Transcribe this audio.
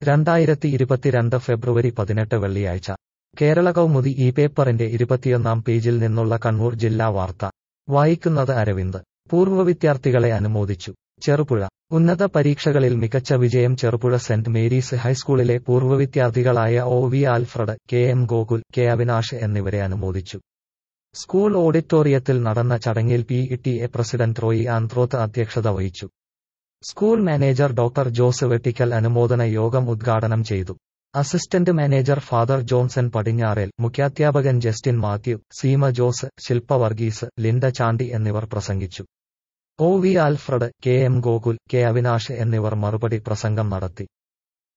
രണ്ടായിരത്തി ഇരുപത്തിരണ്ട് ഫെബ്രുവരി പതിനെട്ട് വെള്ളിയാഴ്ച കേരള കൗമുദി ഈ പേപ്പറിന്റെ ഇരുപത്തിയൊന്നാം പേജിൽ നിന്നുള്ള കണ്ണൂർ ജില്ലാ വാർത്ത വായിക്കുന്നത് അരവിന്ദ് പൂർവ്വ വിദ്യാർത്ഥികളെ അനുമോദിച്ചു ചെറുപുഴ ഉന്നത പരീക്ഷകളിൽ മികച്ച വിജയം ചെറുപുഴ സെന്റ് മേരീസ് ഹൈസ്കൂളിലെ പൂർവ്വ വിദ്യാർത്ഥികളായ O V Alfred K M Gokul K Avinash എന്നിവരെ അനുമോദിച്ചു സ്കൂൾ ഓഡിറ്റോറിയത്തിൽ നടന്ന ചടങ്ങിൽ P T A president Roy Anthroth അധ്യക്ഷത വഹിച്ചു school manager doctor Jose Vettikal അനുമോദന യോഗം ഉദ്ഘാടനം ചെയ്തു assistant manager father Johnson Padinjarel മുഖ്യാധ്യാപകൻ ജസ്റ്റിൻ മാത്യു സീമ ജോസ് ശില്പ വർഗീസ് ലിൻഡ ചാണ്ടി എന്നിവർ പ്രസംഗിച്ചു O V Alfred K M Gokul K Avinash എന്നിവർ മറുപടി പ്രസംഗം നടത്തി